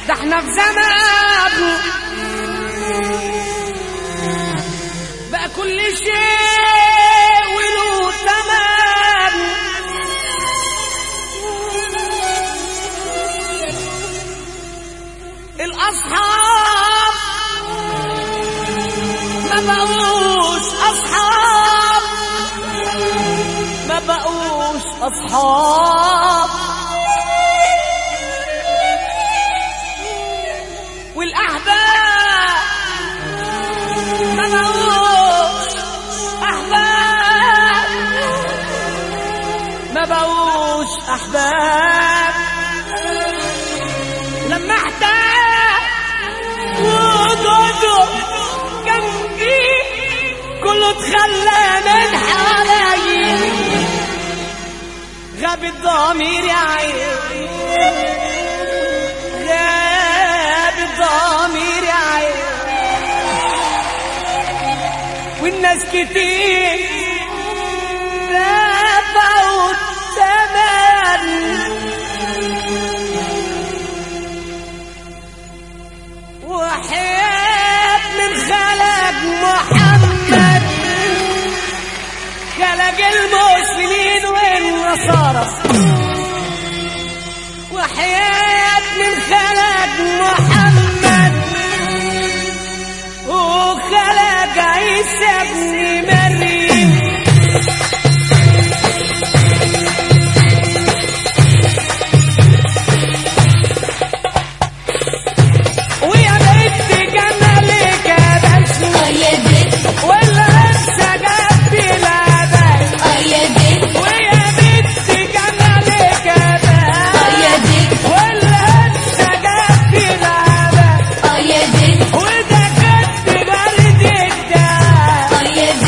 ده احنا في زمان بقى كل شيء وله تمام الأصحاب ما بقوش أصحاب ما بقوش أصحاب والأحباب ما بقوش أحباب ما بقوش أحباب لما احتاج وجوده جنبي كله اتخلى من حوالي غاب الضمير يا عيني غاب الضمير يا عيني والناس كتير دفعوا الثمن وحياة من خلق محمد خلق المسلمين والنصارى وحياة من خلق محمد وخلق عيسى ابن مريم ويا بنت جمالك يا بسمة اه يا بنت والعرسة جت لابد اه يا بنت ويا بنت جمالك يا اه بنت يا بنت والعرسة جت لابد اه يا بنت وده كنت برد الدار اه يا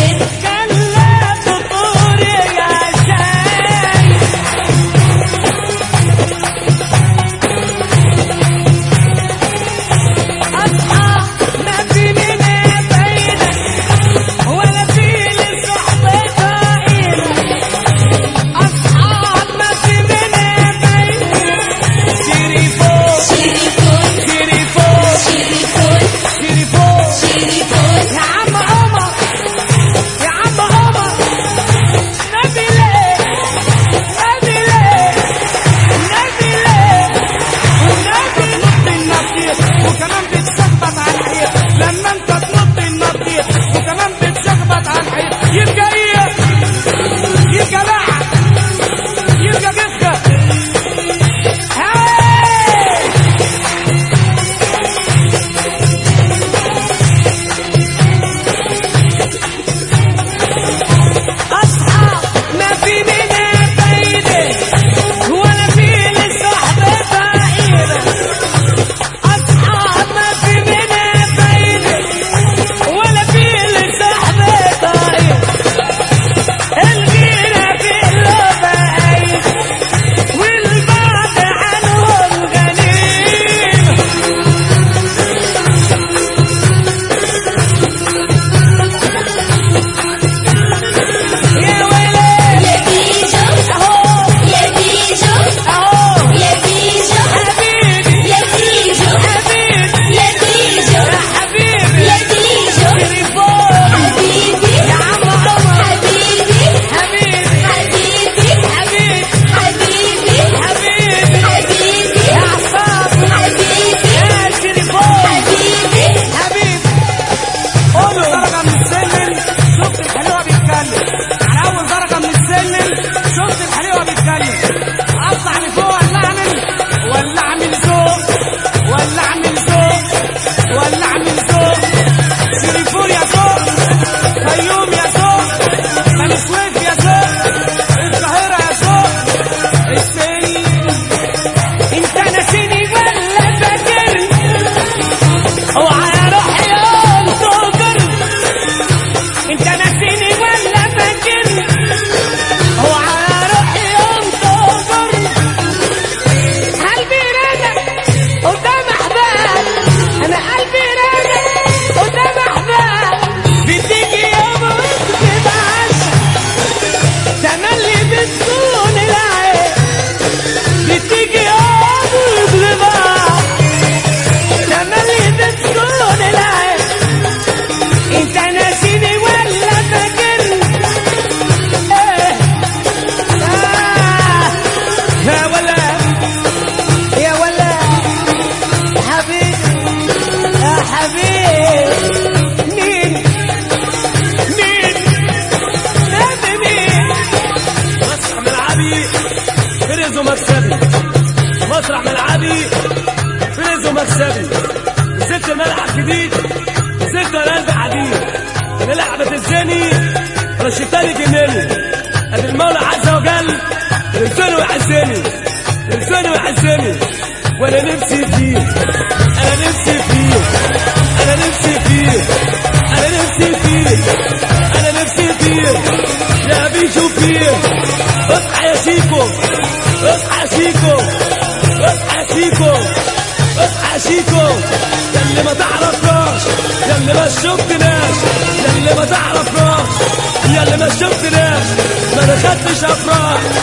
سابي نزلت الملعب جديد نزلت انا قلبي حديد نلعب الزاني ولا الشيطان يجنني ادي المولى عز وجل يرزقني ويعزني يرزقني ويعزني وانا نفسي فيه انا نفسي فيه انا نفسي فيه انا نفسي فيه انا نفسي فيه يا بيشو فيه اصحى يا شيكو اصحى يا شيكو اصحى يا شيكو اصحى يا شيكو يا اللي ما تعرفناش يا اللي ما شفتناش يا اللي ما تعرفناش يا اللي ما شفتناش ما دخلتش افراح